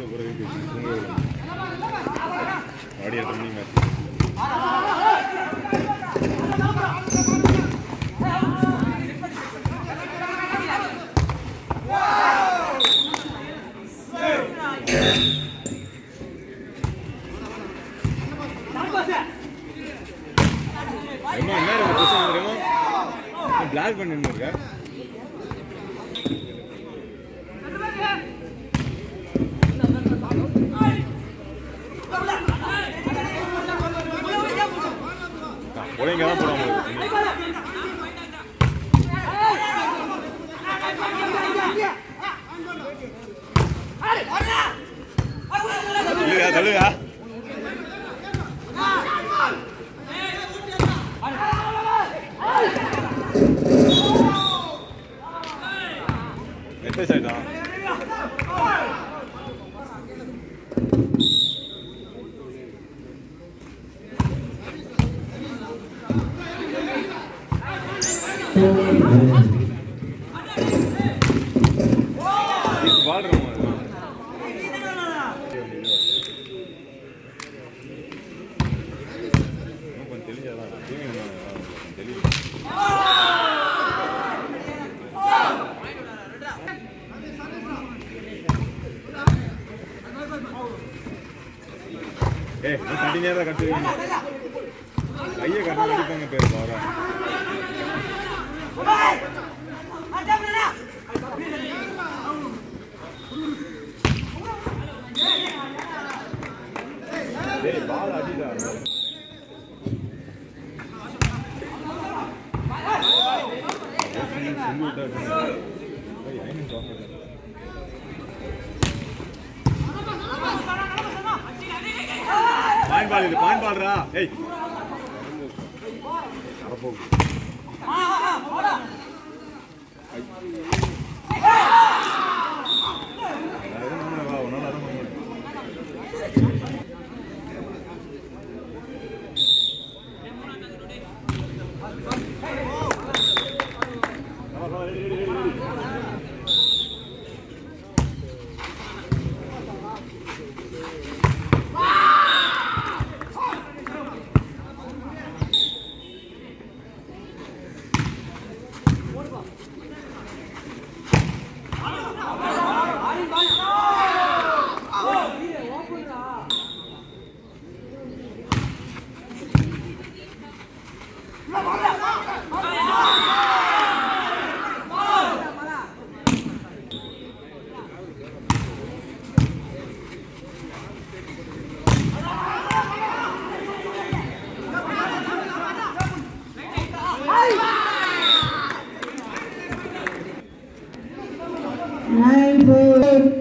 கூட கூட தூங்க ஆடி எட்டு மணி மேட்ச் என்ன என்ன பிரச்சனை தெரியுமா பிளாக் பண்ணி இருக்க ஒழுங்கா தான் போடாம தள்ளுங்க தள்ளுங்க எட்டு சைடா வாழ்றோம் கொஞ்சம் தெளிஞ்சாதான் தெளிவு ஏய் நான் தனி நேரம் கட்டுவீங்க கையை கட்ட கட்டிப்பாங்க பேர் பாரா டேய் பால் அடிடா செஞ்சு விட்டா ஏய் ஐமன் காஃபி பாயிண்ட் பால் இது பாயிண்ட் பால்ரா ஏய் அரப்போ வா உன்னால அதான் பண்ண முடியும் nine four.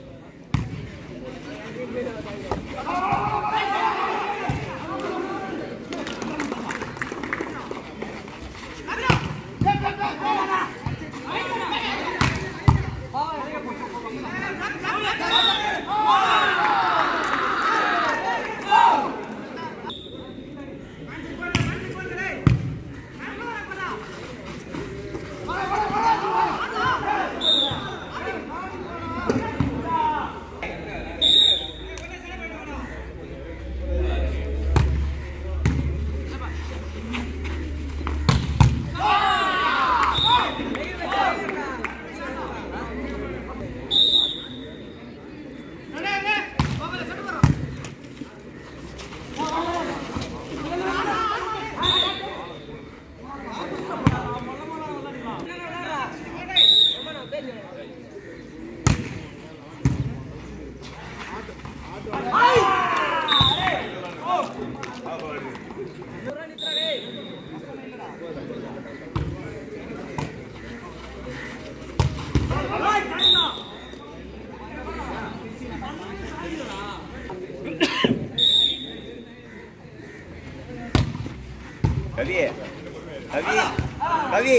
கவி கவி கவி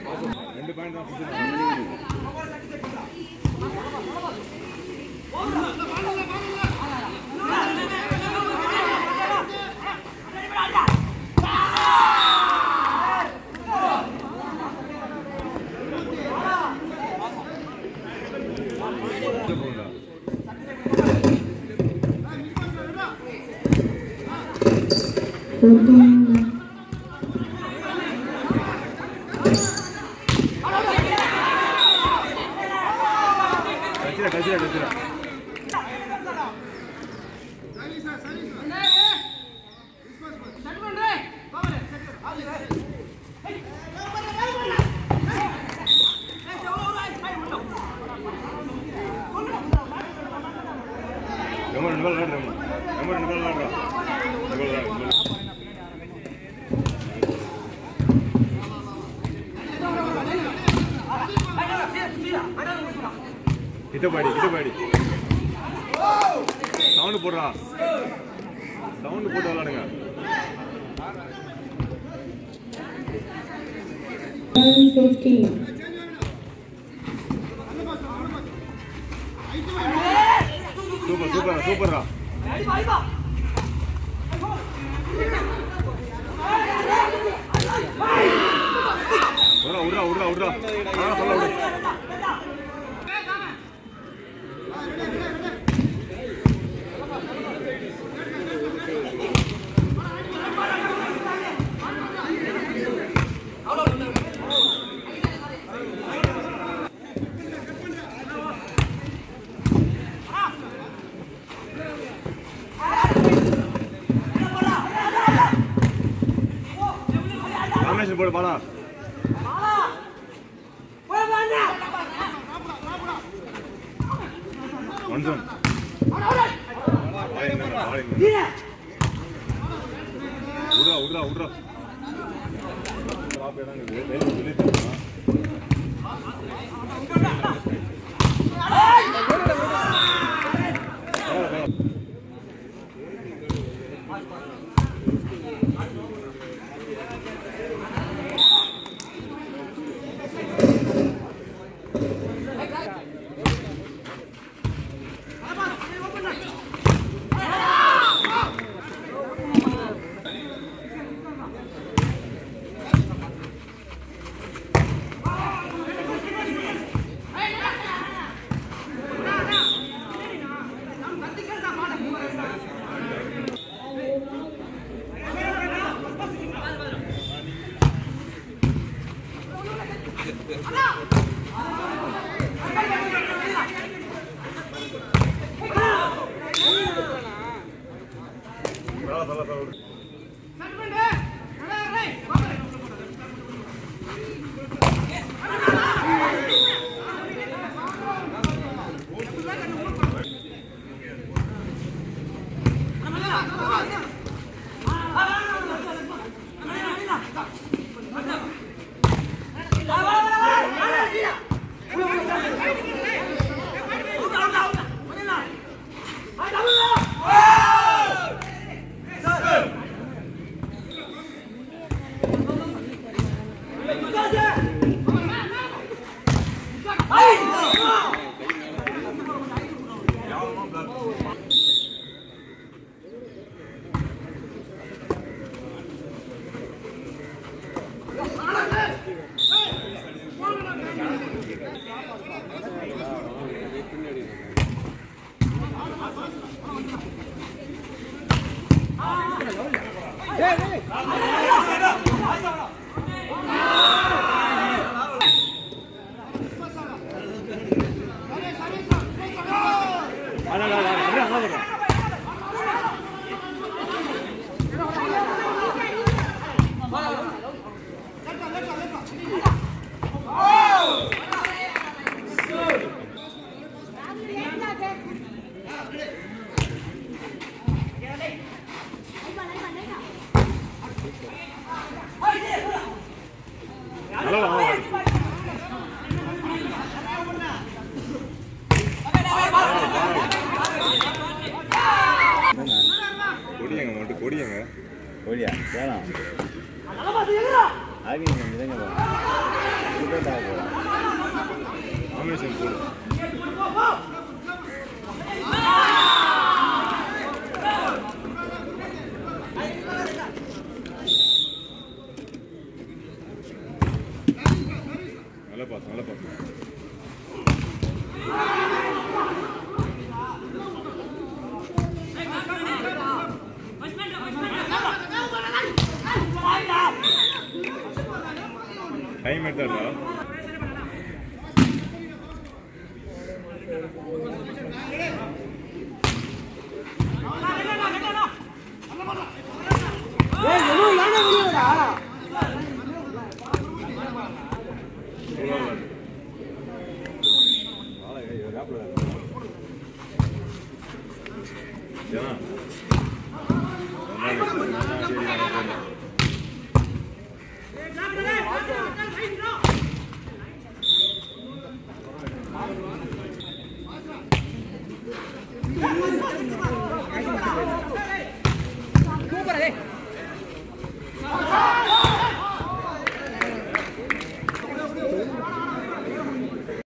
ரெண்டு பாயிண்ட் தான் பிடிச்சிருக்காங்க டிஸ்டர்ப் பண்ணா fourteen, கச்சிரா கச்சிரா கச்சிரா ரொம்ப ரெண்டு பால் விளாடுறோம் ரொம்ப ரெண்டு பால் விளாடுறோம் ரெண்டு பால் விளாடு கிட்ட பாடி கிட்ட பாடி சவுண்ட் போடுறா சவுண்ட் போட்டு விளாடுங்க one fifteen, சூப்பர் சூப்பர் சூப்பர்ரா விட்றா விட்றா விட்றா விட்றா ஆ சொல்ல விடு காம்பினேஷன் போடு பாலா ஒன்சம் விட்றா விட்றா விட்றா தல தல தல விடு அட அட அட அட அட அட நல்லா வா, வா, வா. கொடியங்க மட்டும் கொடியங்க ஓடியா வேணாம் ஆகி இதுங்க காம்பினேஷன் போடு நல்ல பாஸ் நல்ல பாஸ் எடுத்தாடா ஏன்னா Come on, come on.